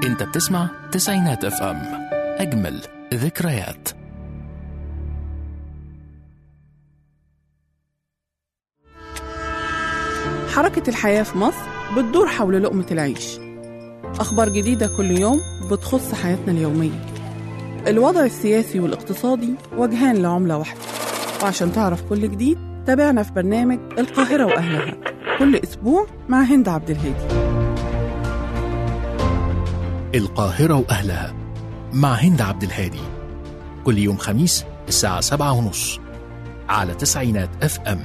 انت بتسمع تسعينات اف ام اجمل ذكريات حركة الحياة في مصر بتدور حول لقمة العيش أخبار جديدة كل يوم بتخص حياتنا اليومية الوضع السياسي والاقتصادي وجهان لعملة واحدة وعشان تعرف كل جديد تابعنا في برنامج القاهرة وأهلها كل أسبوع مع هند عبد الهادي القاهرة وأهلها مع هند عبد الهادي كل يوم خميس الساعة سبعة ونص على تسعينات اف ام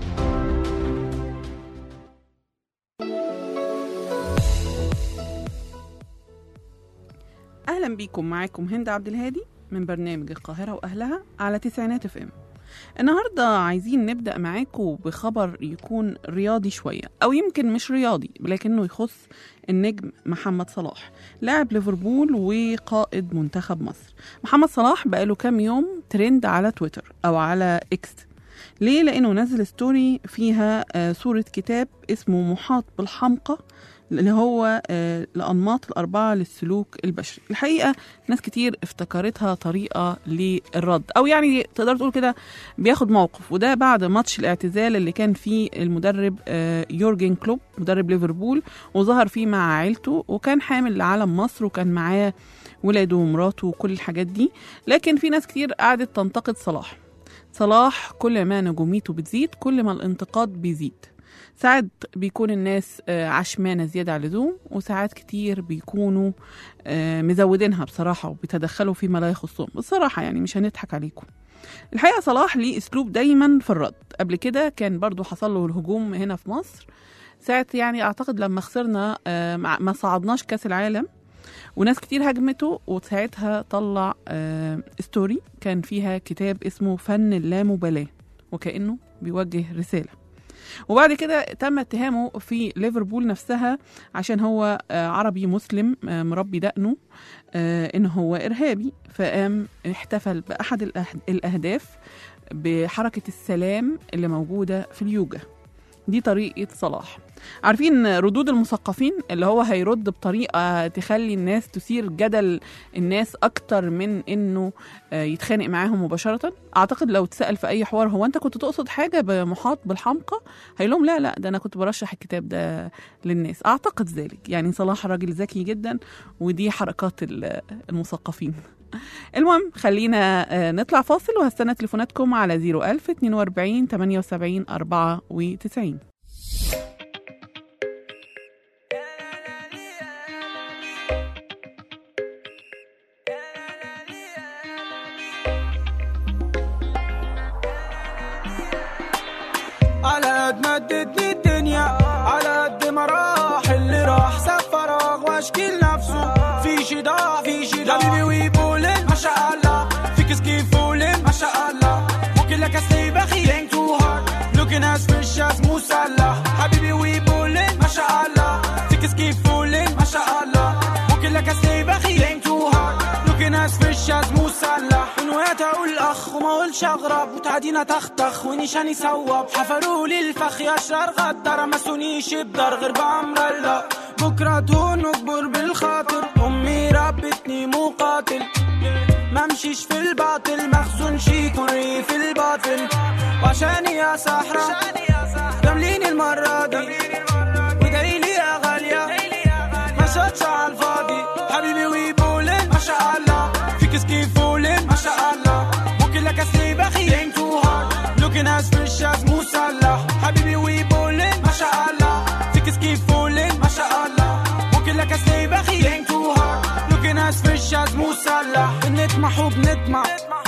أهلا بيكم معاكم هند عبد الهادي من برنامج القاهرة وأهلها على تسعينات اف ام النهاردة عايزين نبدأ معاكم بخبر يكون رياضي شوية أو يمكن مش رياضي لكنه يخص النجم محمد صلاح لاعب ليفربول وقائد منتخب مصر محمد صلاح بقاله كام يوم ترند على تويتر أو على إكس ليه؟ لأنه نزل ستوري فيها آه، صورة كتاب اسمه محاط بالحمقى اللي هو آه، الأنماط الأربعة للسلوك البشري الحقيقة ناس كتير افتكرتها طريقة للرد أو يعني تقدر تقول كده بياخد موقف وده بعد ماتش الاعتزال اللي كان فيه المدرب آه، يورجن كلوب مدرب ليفربول وظهر فيه مع عيلته وكان حامل لعلم مصر وكان معاه ولاده ومراته وكل الحاجات دي لكن في ناس كتير قعدت تنتقد صلاح صلاح كل ما نجوميته بتزيد كل ما الانتقاد بيزيد ساعات بيكون الناس آه، عشمانة زيادة عن اللزوم وساعات كتير بيكونوا آه، مزودينها بصراحة وبيتدخلوا فيما لا يخصهم بصراحة يعني مش هنضحك عليكم الحقيقة صلاح ليه أسلوب دايما في الرد قبل كده كان برضو حصل له الهجوم هنا في مصر ساعة يعني أعتقد لما خسرنا آه، مع- ما صعدناش كأس العالم وناس كتير هجمته وساعتها طلع آه، ستوري كان فيها كتاب اسمه فن اللامبالاة وكأنه بيوجه رسالة وبعد كده تم اتهامه في ليفربول نفسها عشان هو آه، عربي مسلم آه، مربي دقنه آه، ان هو ارهابي فقام احتفل باحد الأه- الاهداف بحركه السلام اللي موجوده في اليوجا دي طريقه صلاح عارفين ردود المثقفين اللي هو هيرد بطريقه تخلي الناس تثير جدل الناس اكتر من انه آه، يتخانق معاهم مباشره اعتقد لو اتسال في اي حوار هو انت كنت تقصد حاجه بمحاط بالحمقى هيقول لهم لا لا ده انا كنت برشح الكتاب ده للناس اعتقد ذلك يعني صلاح راجل ذكي جدا ودي حركات ال- المثقفين المهم خلينا آه، نطلع فاصل وهستنى تليفوناتكم على 01000 42 78 94 على قد ما ادتني الدنيا على قد ما راح اللي راح ساب فراغ واشكيل نفسه في شي ضاع في شي ضاع حبيبي ويبولن ما شاء الله فيك كيف فولن ما شاء الله ممكن لك اسلي بخي ain't too hard looking as fresh as مسلح حبيبي ويبولن ما شاء الله فيك كيف فولن ما شاء الله ممكن لك اسلي بخي ain't too hard looking as fresh as مسلح ونويت اقول اخ وما اقولش اغرب وتعدينا تختخ ونيشاني سوب حفروا لي الفخ يا اشرار غدار ما سونيش بدار غير بامر الله بكره تهون اكبر بالخاطر امي ربتني مقاتل ما امشيش في الباطل مخزون شيك وري في الباطل وعشاني يا صحراء جاملين المرة دي ودايلي يا غالية ما صوتش على الفاضي حبيبي ويبولن ما شاء الله فيك كيف فولن ما شاء الله ممكن لك اسلي بخي ain't too hard looking as fresh as مسلح حبيبي ويبولن ما شاء الله فيك كيف فولن ما شاء الله ممكن لك اسلي بخي ain't too hard looking as fresh as مسلح بنطمح وبنطمع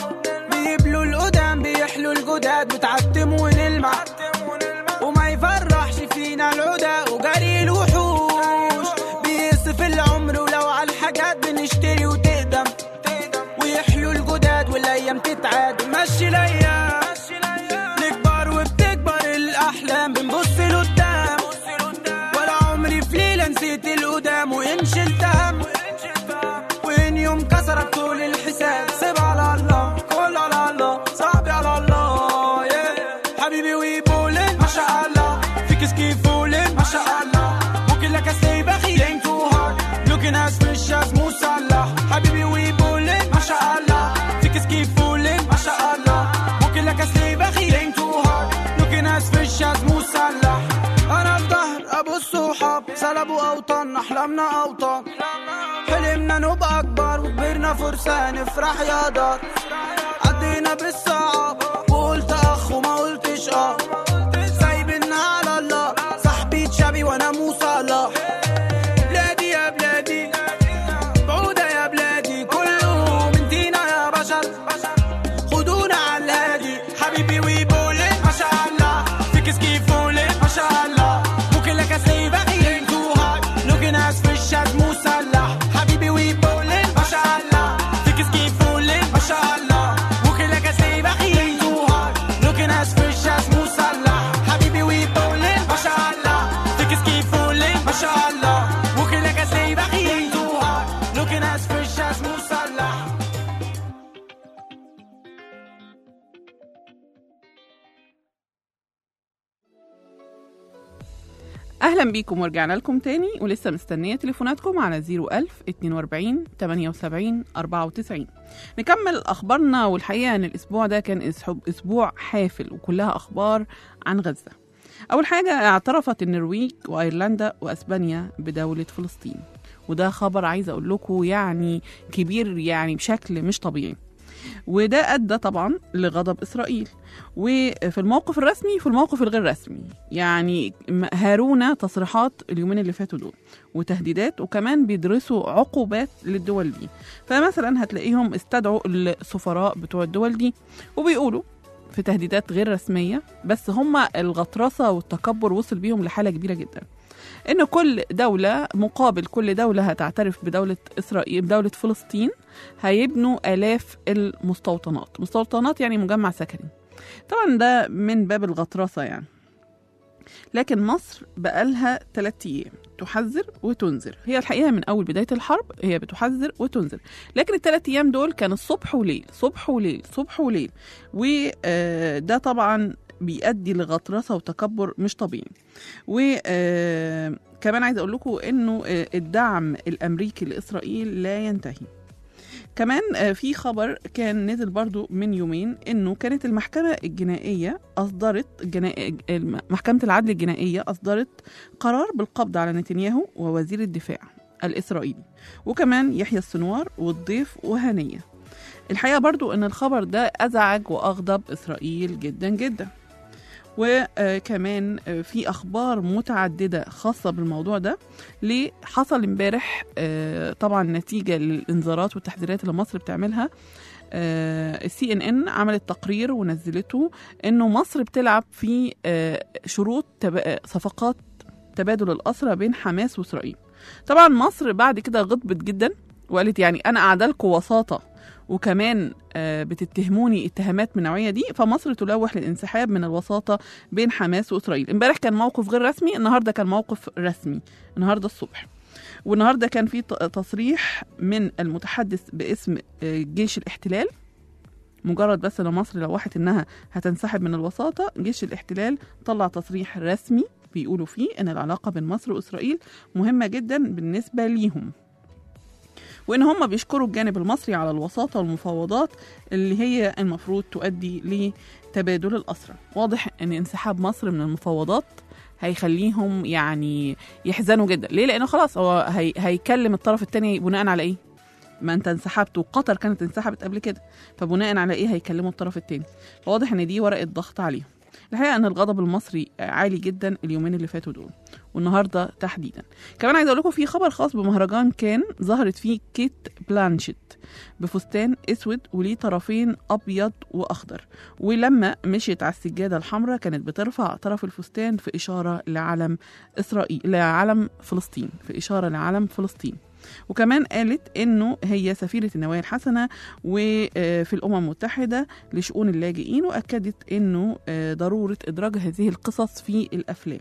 بيبلوا القدام بيحلوا الجداد بتعتم ونلمع وما يفرحش فينا العدا وجري الوحوش بيصف العمر ولو على الحاجات بنشتري وتقدم ويحلوا الجداد والايام تتعاد مشي الايام نكبر وبتكبر الاحلام بنبص لقدام ولا عمري في ليله نسيت القدام وان شلت هم وان يوم كسرك طول الحساب سيب على الله كل على الله صاحبي على الله yeah. حبيبي ويبولن ما شاء الله فيك كيف فولن ما شاء الله ممكن لك اسلي بخي ain't too hard looking لوكي ناس في الشاز مسلح حبيبي ويبولين ما شاء الله فيك سكيف فولين ما شاء الله ممكن لك اسلي بخيل تو هارد لوكي ناس في الشاز مسلح انا الظهر ابو الصحاب سلبوا اوطان احلامنا اوطان حلمنا نبقى اكبر وكبرنا فرسان نفرح يا دار عدينا بالصعب وقلت اخ وما قلتش اه سايبنا على الله صاحبي تشابي وانا مو صلاح بلادي يا بلادي بعودة يا بلادي كله من دينا يا بشر خدونا على الهادي حبيبي ويبولين ما شاء الله فيك سكيفولين ما شاء الله ممكن لك اسيب اخيين تو هارد لوكي ناس في الشاز مسلح حبيبي ويبولين ما شاء الله فيك سكيفولين ما شاء الله ممكن لك اسيب اخيين تو هارد لوكي ناس في الشاز مسلح حبيبي ويبولين ما شاء الله فيك سكيفولين ما شاء الله ممكن لك اسيب اخيين تو هارد لوكي ناس في الشاز مسلح اهلا بيكم ورجعنا لكم تاني ولسه مستنيه تليفوناتكم على 01000 42 78 94 نكمل اخبارنا والحقيقه ان الاسبوع ده كان أسحب- اسبوع حافل وكلها اخبار عن غزه اول حاجه اعترفت النرويج وايرلندا واسبانيا بدوله فلسطين وده خبر عايزه اقول لكم يعني كبير يعني بشكل مش طبيعي وده ادى طبعا لغضب اسرائيل وفي الموقف الرسمي في الموقف الغير رسمي يعني م- هارونا تصريحات اليومين اللي فاتوا دول وتهديدات وكمان بيدرسوا عقوبات للدول دي فمثلا هتلاقيهم استدعوا السفراء بتوع الدول دي وبيقولوا في تهديدات غير رسمية بس هم الغطرسة والتكبر وصل بيهم لحالة كبيرة جدا إن كل دولة مقابل كل دولة هتعترف بدولة إسرائيل بدولة فلسطين هيبنوا آلاف المستوطنات مستوطنات يعني مجمع سكني طبعا ده من باب الغطرسة يعني لكن مصر بقالها ثلاثة أيام تحذر وتنذر هي الحقيقة من أول بداية الحرب هي بتحذر وتنذر لكن الثلاث أيام دول كان الصبح وليل صبح وليل صبح وليل وده طبعا بيؤدي لغطرسة وتكبر مش طبيعي وكمان عايز أقول لكم إنه آه، الدعم الأمريكي لإسرائيل لا ينتهي كمان آه، في خبر كان نزل برضو من يومين انه كانت المحكمة الجنائية اصدرت جنا... الم- محكمة العدل الجنائية اصدرت قرار بالقبض على نتنياهو ووزير الدفاع الاسرائيلي وكمان يحيى السنوار والضيف وهنية الحقيقة برضو ان الخبر ده ازعج واغضب اسرائيل جدا جدا وكمان آه، في اخبار متعدده خاصه بالموضوع ده ليه حصل امبارح آه، طبعا نتيجه للانذارات والتحذيرات اللي مصر بتعملها السي ان ان عملت تقرير ونزلته انه مصر بتلعب في آه، شروط تب- آه، صفقات تبادل الاسرى بين حماس واسرائيل طبعا مصر بعد كده غضبت جدا وقالت يعني انا قاعده لكم وساطه وكمان آه، بتتهموني اتهامات من النوعيه دي فمصر تلوح للانسحاب من الوساطه بين حماس واسرائيل امبارح كان موقف غير رسمي النهارده كان موقف رسمي النهارده الصبح والنهارده كان في ت- تصريح من المتحدث باسم آه، جيش الاحتلال مجرد بس ان مصر لوحت انها هتنسحب من الوساطه جيش الاحتلال طلع تصريح رسمي بيقولوا فيه ان العلاقه بين مصر واسرائيل مهمه جدا بالنسبه ليهم وان هم بيشكروا الجانب المصري على الوساطه والمفاوضات اللي هي المفروض تؤدي لتبادل الاسرى واضح ان انسحاب مصر من المفاوضات هيخليهم يعني يحزنوا جدا ليه لانه خلاص هو هي هيكلم الطرف الثاني بناء على ايه ما انت انسحبت وقطر كانت انسحبت قبل كده فبناء على ايه هيكلموا الطرف الثاني واضح ان دي ورقه ضغط عليهم الحقيقه ان الغضب المصري عالي جدا اليومين اللي فاتوا دول والنهارده تحديدا كمان عايز اقول لكم في خبر خاص بمهرجان كان ظهرت فيه كيت بلانشيت بفستان اسود وليه طرفين ابيض واخضر ولما مشيت على السجاده الحمراء كانت بترفع طرف الفستان في اشاره لعلم اسرائيل لعلم فلسطين في اشاره لعلم فلسطين وكمان قالت انه هي سفيره النوايا الحسنه وفي الامم المتحده لشؤون اللاجئين واكدت انه آه، ضروره ادراج هذه القصص في الافلام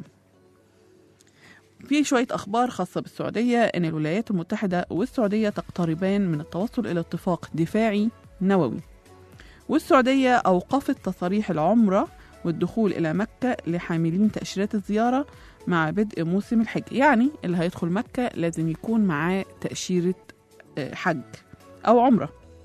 في شوية أخبار خاصة بالسعودية أن الولايات المتحدة والسعودية تقتربان من التوصل إلى اتفاق دفاعي نووي والسعودية أوقفت تصاريح العمرة والدخول إلى مكة لحاملين تأشيرات الزيارة مع بدء موسم الحج يعني اللي هيدخل مكة لازم يكون معاه تأشيرة آه، حج أو عمرة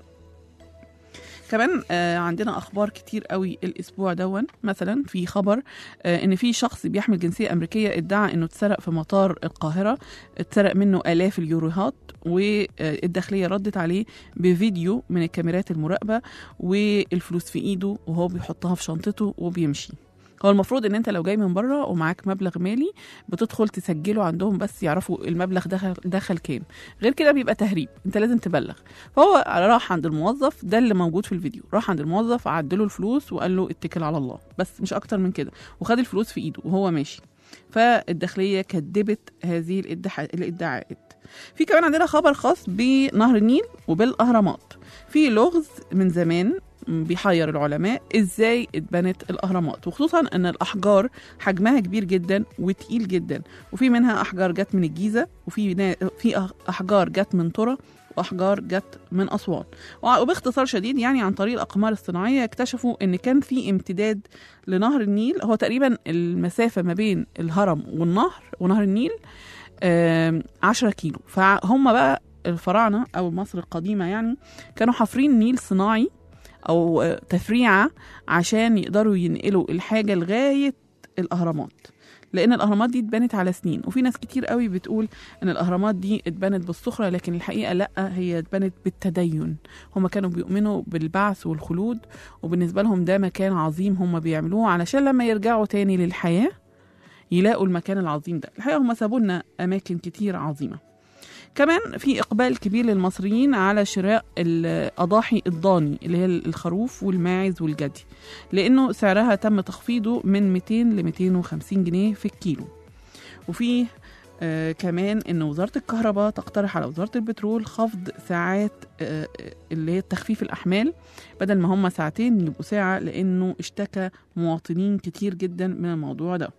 كمان آه، عندنا اخبار كتير قوي الاسبوع دون مثلا في خبر آه، ان في شخص بيحمل جنسيه امريكيه ادعى انه اتسرق في مطار القاهره اتسرق منه الاف اليوروهات والداخليه ردت عليه بفيديو من الكاميرات المراقبه والفلوس في ايده وهو بيحطها في شنطته وبيمشي هو المفروض ان انت لو جاي من بره ومعاك مبلغ مالي بتدخل تسجله عندهم بس يعرفوا المبلغ دخل دخل كام غير كده بيبقى تهريب انت لازم تبلغ فهو راح عند الموظف ده اللي موجود في الفيديو راح عند الموظف عدله الفلوس وقال له اتكل على الله بس مش اكتر من كده وخد الفلوس في ايده وهو ماشي فالداخليه كدبت هذه الادعاء- الادعاءات في كمان عندنا خبر خاص بنهر النيل وبالاهرامات في لغز من زمان بيحير العلماء ازاي اتبنت الاهرامات وخصوصا ان الاحجار حجمها كبير جدا وتقيل جدا وفي منها احجار جت من الجيزه وفي نا- في أح- احجار جت من طرة واحجار جت من اسوان وباختصار شديد يعني عن طريق الاقمار الصناعيه اكتشفوا ان كان في امتداد لنهر النيل هو تقريبا المسافه ما بين الهرم والنهر ونهر النيل آم، 10 كيلو فهم بقى الفراعنه او مصر القديمه يعني كانوا حافرين نيل صناعي او آه، تفريعه عشان يقدروا ينقلوا الحاجه لغايه الاهرامات لان الاهرامات دي اتبنت على سنين وفي ناس كتير قوي بتقول ان الاهرامات دي اتبنت بالصخره لكن الحقيقه لا هي اتبنت بالتدين هم كانوا بيؤمنوا بالبعث والخلود وبالنسبه لهم ده مكان عظيم هم بيعملوه علشان لما يرجعوا تاني للحياه يلاقوا المكان العظيم ده الحقيقه هم سابوا لنا اماكن كتير عظيمه كمان في اقبال كبير للمصريين على شراء الاضاحي الضاني اللي هي الخروف والماعز والجدي لانه سعرها تم تخفيضه من 200 ل 250 جنيه في الكيلو وفي آه كمان ان وزاره الكهرباء تقترح على وزاره البترول خفض ساعات آه اللي هي تخفيف الاحمال بدل ما هم ساعتين يبقوا ساعه لانه اشتكى مواطنين كتير جدا من الموضوع ده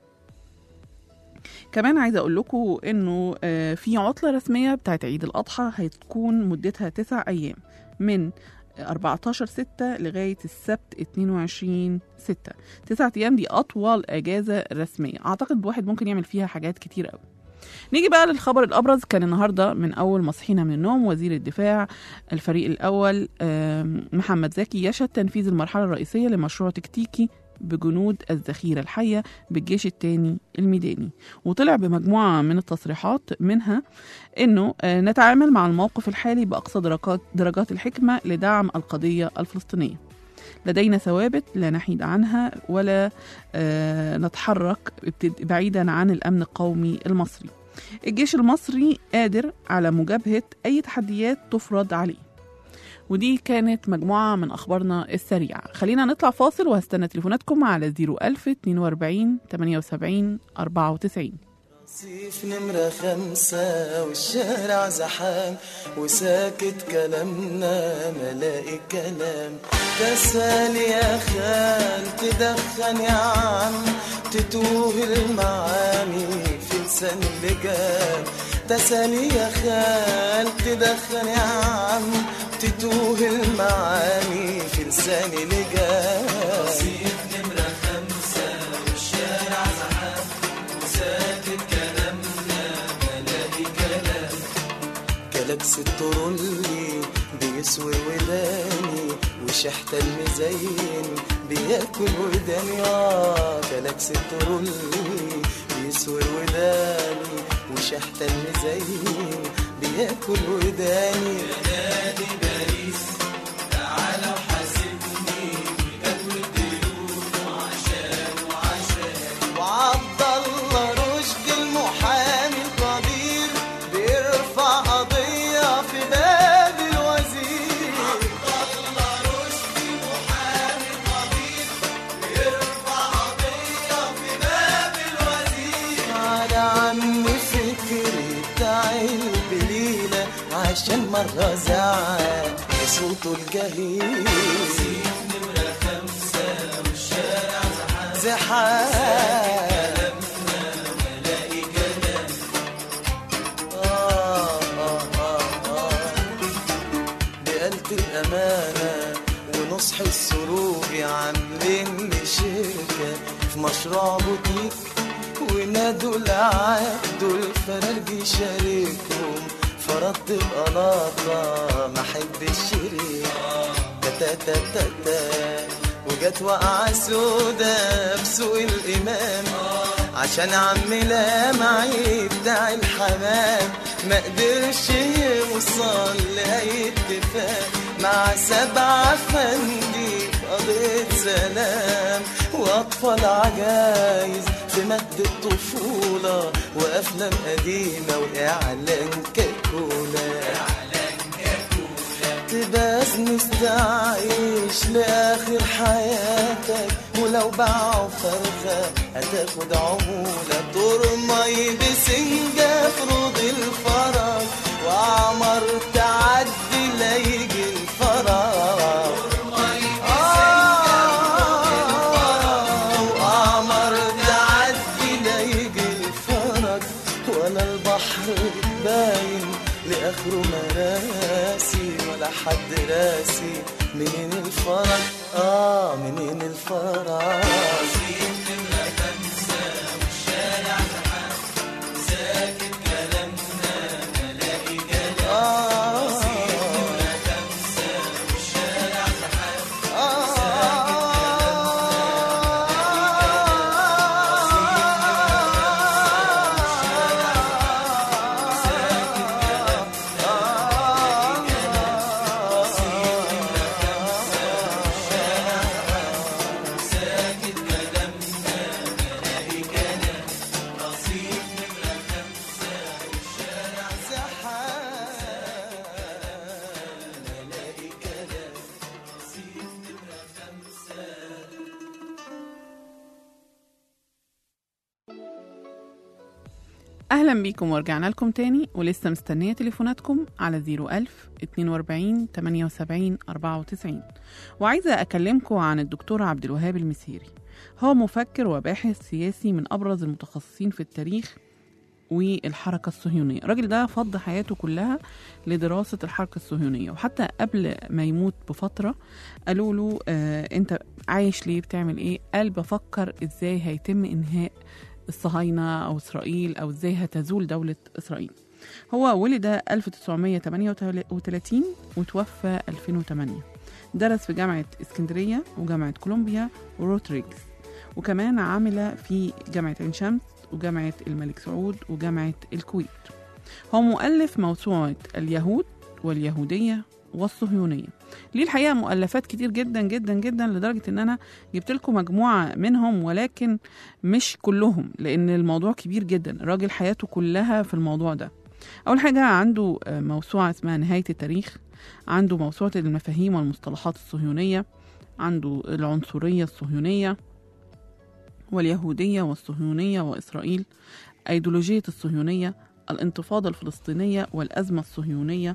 كمان عايزه اقول لكم انه آه، في عطله رسميه بتاعت عيد الاضحى هتكون مدتها تسع ايام من 14 6 لغاية السبت 22 6 تسعة أيام دي أطول أجازة رسمية أعتقد الواحد ممكن يعمل فيها حاجات كتير قوي نيجي بقى للخبر الأبرز كان النهاردة من أول ما صحينا من النوم وزير الدفاع الفريق الأول آم، محمد زكي يشهد تنفيذ المرحلة الرئيسية لمشروع تكتيكي بجنود الذخيرة الحية بالجيش الثاني الميداني وطلع بمجموعة من التصريحات منها أنه آه، نتعامل مع الموقف الحالي بأقصى درجات, درجات الحكمة لدعم القضية الفلسطينية لدينا ثوابت لا نحيد عنها ولا آه، نتحرك ابتد- بعيدا عن الأمن القومي المصري الجيش المصري قادر على مجابهة أي تحديات تفرض عليه ودي كانت مجموعة من أخبارنا السريعة خلينا نطلع فاصل وهستنى تليفوناتكم على 01000 42 78 94 رصيف نمرة خمسة والشارع زحام وساكت كلامنا ملاقي كلام تسال يا خال تدخن يا عم تتوه المعاني في لسان اللجام تسال يا خال تدخن يا عم تتوه المعاني في لسان لجام رصيف نمرة خمسة والشارع زحام وساكت كلامنا ملاقي كلام كلاكس الترولي بيسوي وداني وشحت المزين بياكل وداني اه كلاكس الترولي بيسوي وداني وشحت المزين بياكل وداني نادي باريس تعالى وحاسبني بجد الديون وعشان وعشان وعبد الله رشدي المحامي القدير بيرفع قضية في باب الوزير عبد الله رشدي المحامي القدير بيرفع قضية في باب الوزير على عم فكري بتاع البليلة عشان مرة زعل بصوته الجهيل نمرة خمسة والشارع زحام آه آه آه آه بقلت الأمانة ونصح السروج عاملين لي شركة في مشروع بوتيك ينادوا العبد والفرج شاركهم فرد بقلاطة ما حب الشريك تا تا تا تا وجت وقعة سودا في سوق الإمام عشان عم لامعي بتاع الحمام ما قدرش يوصل لأي اتفاق مع سبعة فندي قضية سلام وأطفال عجايز في مجد الطفولة وأفلام قديمة وإعلان كاكولا تبقى مستعيش لآخر حياتك ولو باعوا فرخة هتاخد عمولة ترمي بسنجة في روض الفرج وعمر تعدي لا يجي الفرج آه، وقمر تعدي لا يجي الفرج ولا البحر باين لاخره مراسي ولا حد راسي منين الفرج اه منين الفرج أهلا بيكم ورجعنا لكم تاني ولسه مستنية تليفوناتكم على 01000 42 78 94 وعايزة أكلمكم عن الدكتور عبد الوهاب المسيري هو مفكر وباحث سياسي من أبرز المتخصصين في التاريخ والحركة الصهيونية الراجل ده فض حياته كلها لدراسة الحركة الصهيونية وحتى قبل ما يموت بفترة قالوا له آه انت عايش ليه بتعمل ايه قال بفكر ازاي هيتم انهاء الصهاينة أو إسرائيل أو إزاي هتزول دولة إسرائيل هو ولد 1938 وتوفى 2008 درس في جامعة اسكندرية وجامعة كولومبيا وروتريجز وكمان عمل في جامعة عين شمس وجامعة الملك سعود وجامعة الكويت هو مؤلف موسوعة اليهود واليهودية والصهيونية ليه الحقيقة مؤلفات كتير جدا جدا جدا لدرجة ان انا جبت لكم مجموعة منهم ولكن مش كلهم لان الموضوع كبير جدا الراجل حياته كلها في الموضوع ده اول حاجة عنده آه، موسوعة اسمها نهاية التاريخ عنده موسوعة المفاهيم والمصطلحات الصهيونية عنده العنصرية الصهيونية واليهودية والصهيونية وإسرائيل أيديولوجية الصهيونية الانتفاضة الفلسطينية والأزمة الصهيونية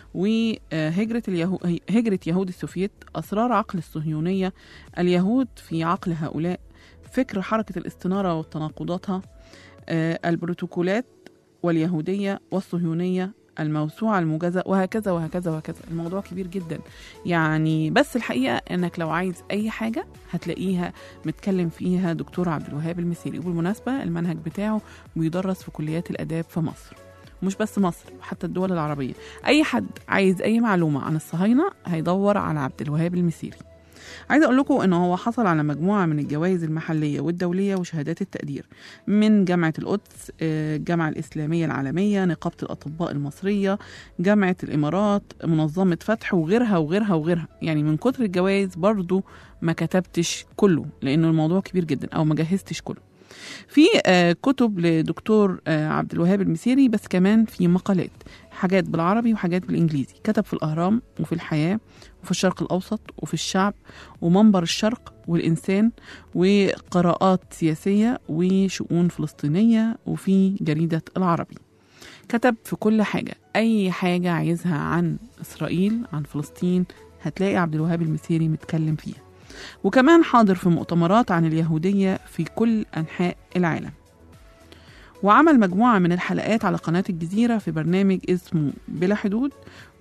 وهجرة اليهو... هجرة يهود السوفيت أسرار عقل الصهيونية اليهود في عقل هؤلاء فكر حركة الاستنارة وتناقضاتها آه، البروتوكولات واليهودية والصهيونية الموسوعة الموجزة وهكذا وهكذا وهكذا الموضوع كبير جدا يعني بس الحقيقة انك لو عايز اي حاجة هتلاقيها متكلم فيها دكتور عبد الوهاب المسيري وبالمناسبة المنهج بتاعه بيدرس في كليات الآداب في مصر مش بس مصر حتى الدول العربية أي حد عايز أي معلومة عن الصهاينة هيدور على عبد الوهاب المسيري عايزه اقول لكم ان هو حصل على مجموعه من الجوائز المحليه والدوليه وشهادات التقدير من جامعه القدس آه، الجامعه الاسلاميه العالميه نقابه الاطباء المصريه جامعه الامارات منظمه فتح وغيرها وغيرها وغيرها يعني من كتر الجوائز برضو ما كتبتش كله لانه الموضوع كبير جدا او ما جهزتش كله في آه، كتب لدكتور آه، عبد الوهاب المسيري بس كمان في مقالات حاجات بالعربي وحاجات بالانجليزي كتب في الاهرام وفي الحياه وفي الشرق الاوسط وفي الشعب ومنبر الشرق والانسان وقراءات سياسيه وشؤون فلسطينيه وفي جريده العربي كتب في كل حاجه اي حاجه عايزها عن اسرائيل عن فلسطين هتلاقي عبد الوهاب المسيري متكلم فيها وكمان حاضر في مؤتمرات عن اليهودية في كل أنحاء العالم وعمل مجموعة من الحلقات على قناة الجزيرة في برنامج اسمه بلا حدود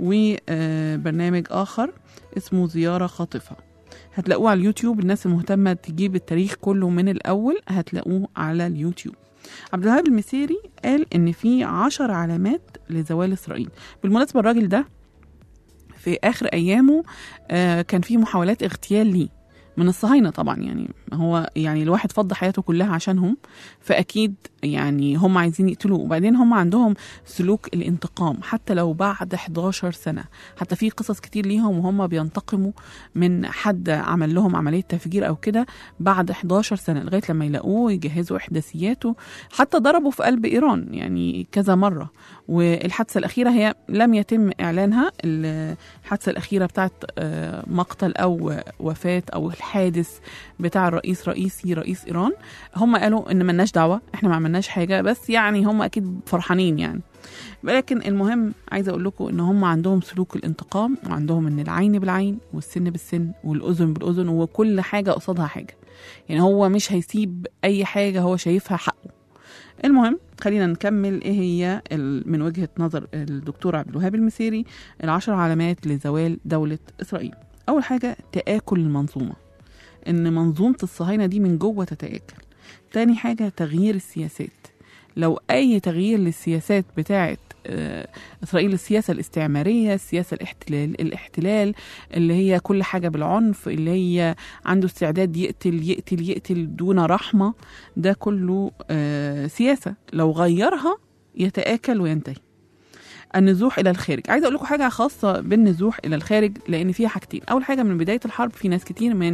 وبرنامج آخر اسمه زيارة خاطفة هتلاقوه على اليوتيوب الناس المهتمة تجيب التاريخ كله من الأول هتلاقوه على اليوتيوب عبد الوهاب المسيري قال ان في عشر علامات لزوال اسرائيل بالمناسبه الراجل ده في اخر ايامه آه، كان في محاولات اغتيال ليه من الصهاينه طبعا يعني هو يعني الواحد فضى حياته كلها عشانهم فاكيد يعني هم عايزين يقتلوه وبعدين هم عندهم سلوك الانتقام حتى لو بعد 11 سنه حتى في قصص كتير ليهم وهم بينتقموا من حد عمل لهم عمليه تفجير او كده بعد 11 سنه لغايه لما يلاقوه يجهزوا احداثياته حتى ضربوا في قلب ايران يعني كذا مره والحادثه الاخيره هي لم يتم اعلانها الحادثه الاخيره بتاعت آه، مقتل او وفاه او الحادث بتاع الرئيس رئيسي رئيس ايران هم قالوا ان ملناش دعوه احنا ما عملناش حاجه بس يعني هم اكيد فرحانين يعني ولكن المهم عايزه اقول لكم ان هم عندهم سلوك الانتقام وعندهم ان العين بالعين والسن بالسن والاذن بالاذن وكل حاجه قصادها حاجه يعني هو مش هيسيب اي حاجه هو شايفها حقه المهم خلينا نكمل ايه هي ال- من وجهه نظر الدكتور عبد الوهاب المسيري العشر علامات لزوال دوله اسرائيل اول حاجه تاكل المنظومه ان منظومه الصهاينه دي من جوه تتاكل تاني حاجه تغيير السياسات لو اي تغيير للسياسات بتاعه آه، اسرائيل السياسه الاستعماريه السياسه الاحتلال الاحتلال اللي هي كل حاجه بالعنف اللي هي عنده استعداد يقتل يقتل يقتل دون رحمه ده كله آه، سياسه لو غيرها يتاكل وينتهي النزوح الى الخارج عايزه اقول لكم حاجه خاصه بالنزوح الى الخارج لان فيها حاجتين اول حاجه من بدايه الحرب في ناس كتير من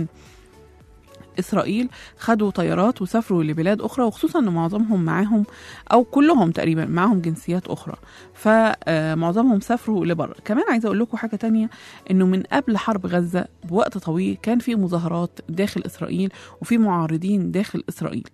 اسرائيل خدوا طيارات وسافروا لبلاد اخرى وخصوصا ان معظمهم معاهم او كلهم تقريبا معاهم جنسيات اخرى فمعظمهم سافروا لبره كمان عايزه اقول لكم حاجه تانية انه من قبل حرب غزه بوقت طويل كان في مظاهرات داخل اسرائيل وفي معارضين داخل اسرائيل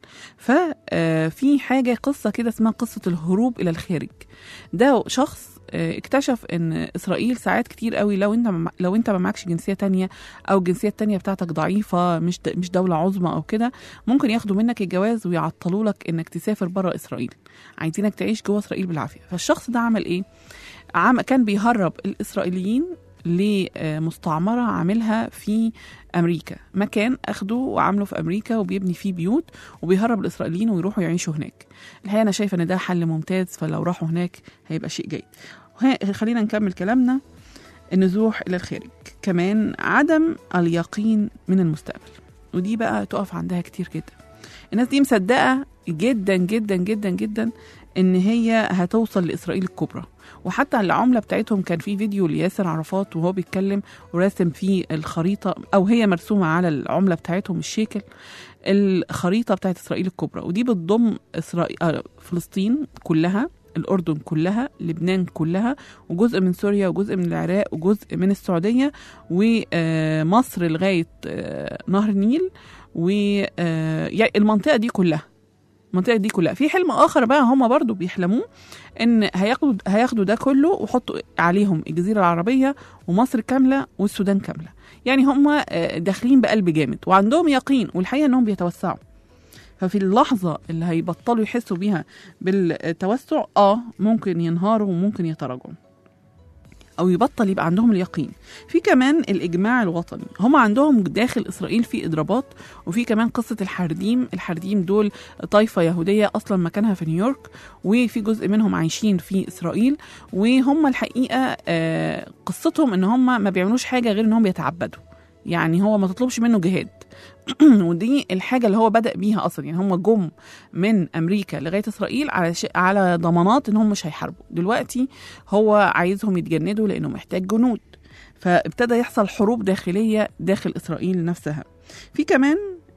ففي حاجه قصه كده اسمها قصه الهروب الى الخارج ده شخص آه، اكتشف ان اسرائيل ساعات كتير قوي لو انت ما- لو انت ما معكش جنسيه تانية او الجنسيه التانية بتاعتك ضعيفه مش د- مش دوله عظمى او كده ممكن ياخدوا منك الجواز ويعطلوا لك انك تسافر بره اسرائيل عايزينك تعيش جوه اسرائيل بالعافيه فالشخص ده عمل ايه عم كان بيهرب الاسرائيليين لمستعمرة عاملها في أمريكا مكان أخده وعامله في أمريكا وبيبني فيه بيوت وبيهرب الإسرائيليين ويروحوا يعيشوا هناك الحقيقة أنا شايفة إن ده حل ممتاز فلو راحوا هناك هيبقى شيء جيد وه- خلينا نكمل كلامنا النزوح إلى الخارج كمان عدم اليقين من المستقبل ودي بقى تقف عندها كتير جدا الناس دي مصدقة جدا جدا جدا جدا ان هي هتوصل لاسرائيل الكبرى وحتى العمله بتاعتهم كان في فيديو لياسر عرفات وهو بيتكلم وراسم فيه الخريطه او هي مرسومه على العمله بتاعتهم الشيكل الخريطه بتاعت اسرائيل الكبرى ودي بتضم اسرائيل آه، فلسطين كلها الأردن كلها لبنان كلها وجزء من سوريا وجزء من العراق وجزء من السعودية ومصر لغاية آه، نهر النيل و آه، يعني المنطقة دي كلها المنطقة دي كلها في حلم آخر بقى هم برضو بيحلموه إن هياخدوا هياخدوا ده كله ويحطوا عليهم الجزيرة العربية ومصر كاملة والسودان كاملة يعني هم آه، داخلين بقلب جامد وعندهم يقين والحقيقة إنهم بيتوسعوا ففي اللحظة اللي هيبطلوا يحسوا بيها بالتوسع اه ممكن ينهاروا وممكن يتراجعوا او يبطل يبقى عندهم اليقين في كمان الاجماع الوطني هم عندهم داخل اسرائيل في اضرابات وفي كمان قصه الحرديم الحرديم دول طائفه يهوديه اصلا مكانها في نيويورك وفي جزء منهم عايشين في اسرائيل وهم الحقيقه آه، قصتهم ان هم ما بيعملوش حاجه غير انهم بيتعبدوا يعني هو ما تطلبش منه جهاد ودي الحاجه اللي هو بدا بيها اصلا يعني هم جم من امريكا لغايه اسرائيل على ش... على ضمانات ان هم مش هيحاربوا دلوقتي هو عايزهم يتجندوا لانه محتاج جنود فابتدى يحصل حروب داخليه داخل اسرائيل نفسها في كمان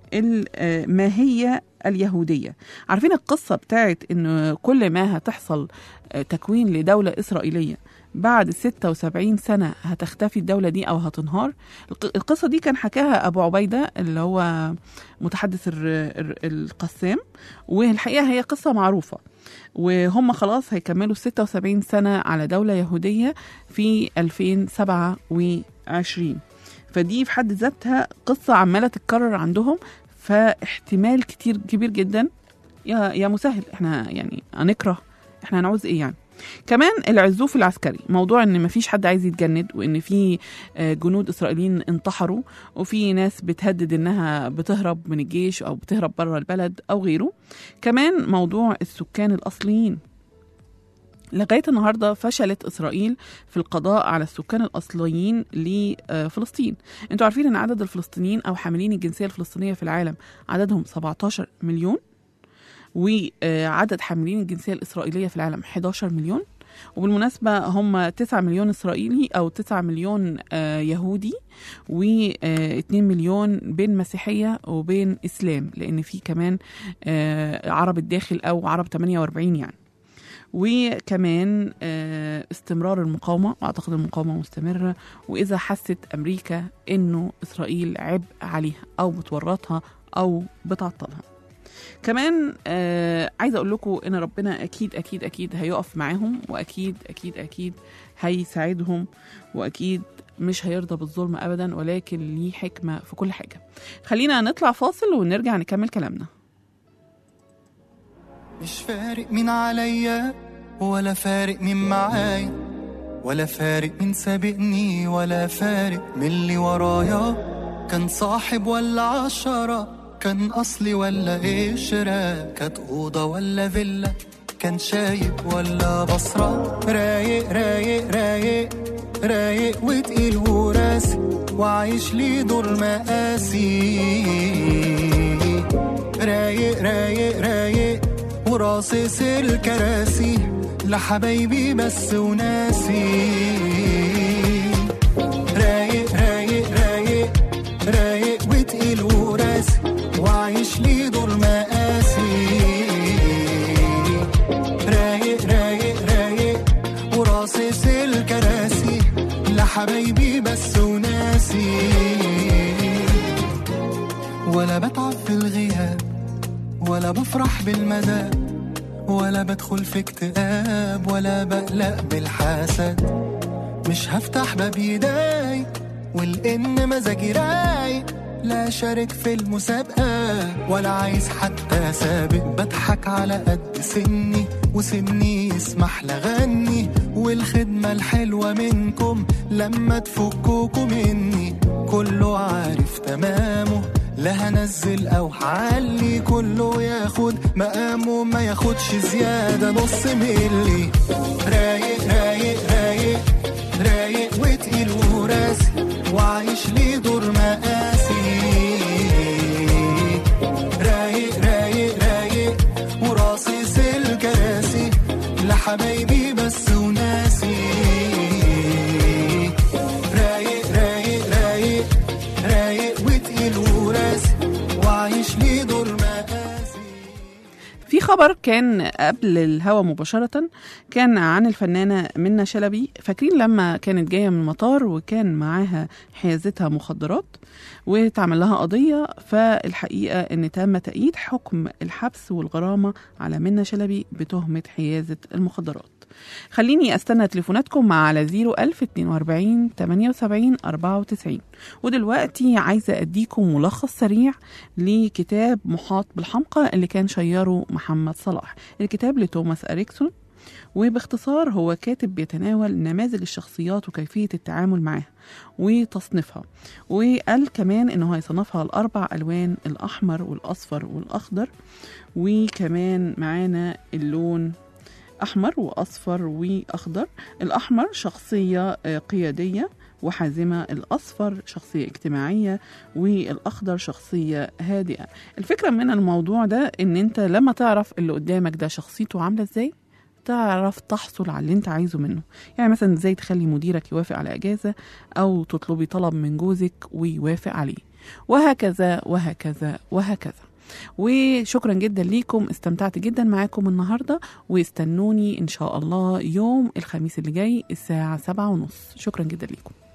الماهيه اليهوديه عارفين القصه بتاعت ان كل ما هتحصل آه، تكوين لدوله اسرائيليه بعد 76 سنة هتختفي الدولة دي أو هتنهار الق- القصة دي كان حكاها أبو عبيدة اللي هو متحدث الر- الر- القسام والحقيقة هي قصة معروفة وهم خلاص هيكملوا 76 سنة على دولة يهودية في 2027 فدي في حد ذاتها قصة عمالة تتكرر عندهم فاحتمال كتير كبير جدا يا يا مسهل احنا يعني هنكره احنا هنعوز ايه يعني كمان العزوف العسكري موضوع ان مفيش حد عايز يتجند وان في آه، جنود اسرائيليين انتحروا وفي ناس بتهدد انها بتهرب من الجيش او بتهرب بره البلد او غيره كمان موضوع السكان الاصليين لغايه النهارده فشلت اسرائيل في القضاء على السكان الاصليين لفلسطين انتوا عارفين ان عدد الفلسطينيين او حاملين الجنسيه الفلسطينيه في العالم عددهم 17 مليون وعدد حاملين الجنسيه الاسرائيليه في العالم 11 مليون وبالمناسبة هم 9 مليون إسرائيلي أو 9 مليون آه، يهودي و2 مليون بين مسيحية وبين إسلام لأن في كمان آه، عرب الداخل أو عرب 48 يعني وكمان آه، استمرار المقاومة وأعتقد المقاومة مستمرة وإذا حست أمريكا إنه إسرائيل عبء عليها أو بتورطها أو بتعطلها كمان آه عايزه اقول لكم ان ربنا اكيد اكيد اكيد هيقف معاهم واكيد اكيد اكيد هيساعدهم واكيد مش هيرضى بالظلم ابدا ولكن ليه حكمه في كل حاجه خلينا نطلع فاصل ونرجع نكمل كلامنا مش فارق مين عليا ولا فارق مين معايا ولا فارق مين سابقني ولا فارق من اللي ورايا كان صاحب ولا عشرة كان أصلي ولا قشرة كانت أوضة ولا فيلا كان شايب ولا بصرة رايق رايق رايق رايق وتقيل وراسي وعايش لي دور مقاسي رايق رايق رايق وراصص الكراسي لحبايبي بس وناسي رايق رايق رايق رايق وتقيل وراسي وعايش لي دور مقاسي رايق رايق رايق وراصص الكراسي لحبايبي بس وناسي ولا بتعب في الغياب ولا بفرح بالمدى ولا بدخل في اكتئاب ولا بقلق بالحسد مش هفتح باب يداي والان مزاجي رايق لا شارك في المسابقة ولا عايز حتى سابق بضحك على قد سني وسني يسمح لغني والخدمة الحلوة منكم لما تفكوكوا مني كله عارف تمامه لا هنزل او هعلي كله ياخد مقامه ما ياخدش زيادة نص ملي رايق رايق رايق رايق وتقيل وراسي وعايش لي دور مقاسي رايق رايق رايق وراصص الكراسي لحبايبي بس وناسي رايق رايق رايق رايق وتقيل وراسي وعايش لي دور مقاسي في خبر كان قبل الهوا مباشرة كان عن الفنانة منى شلبي فاكرين لما كانت جاية من المطار وكان معاها حيازتها مخدرات واتعمل لها قضية فالحقيقة ان تم تأييد حكم الحبس والغرامة على منى شلبي بتهمة حيازة المخدرات خليني استنى تليفوناتكم مع على 01042 78 94 ودلوقتي عايزة اديكم ملخص سريع لكتاب محاط بالحمقى اللي كان شيره محمد صلاح الكتاب لتوماس أريكسون وباختصار هو كاتب بيتناول نماذج الشخصيات وكيفية التعامل معها وتصنيفها وقال كمان انه هيصنفها الاربع الوان الاحمر والاصفر والاخضر وكمان معانا اللون احمر واصفر واخضر الاحمر شخصيه آه، قياديه وحازمه الاصفر شخصيه اجتماعيه والاخضر شخصيه هادئه الفكره من الموضوع ده ان انت لما تعرف اللي قدامك ده شخصيته عامله ازاي تعرف تحصل على اللي انت عايزه منه يعني مثلا ازاي تخلي مديرك يوافق على اجازه او تطلبي طلب من جوزك ويوافق عليه وهكذا وهكذا وهكذا وشكرا جدا ليكم استمتعت جدا معاكم النهارده واستنوني ان شاء الله يوم الخميس اللي جاي الساعه سبعة ونص شكرا جدا ليكم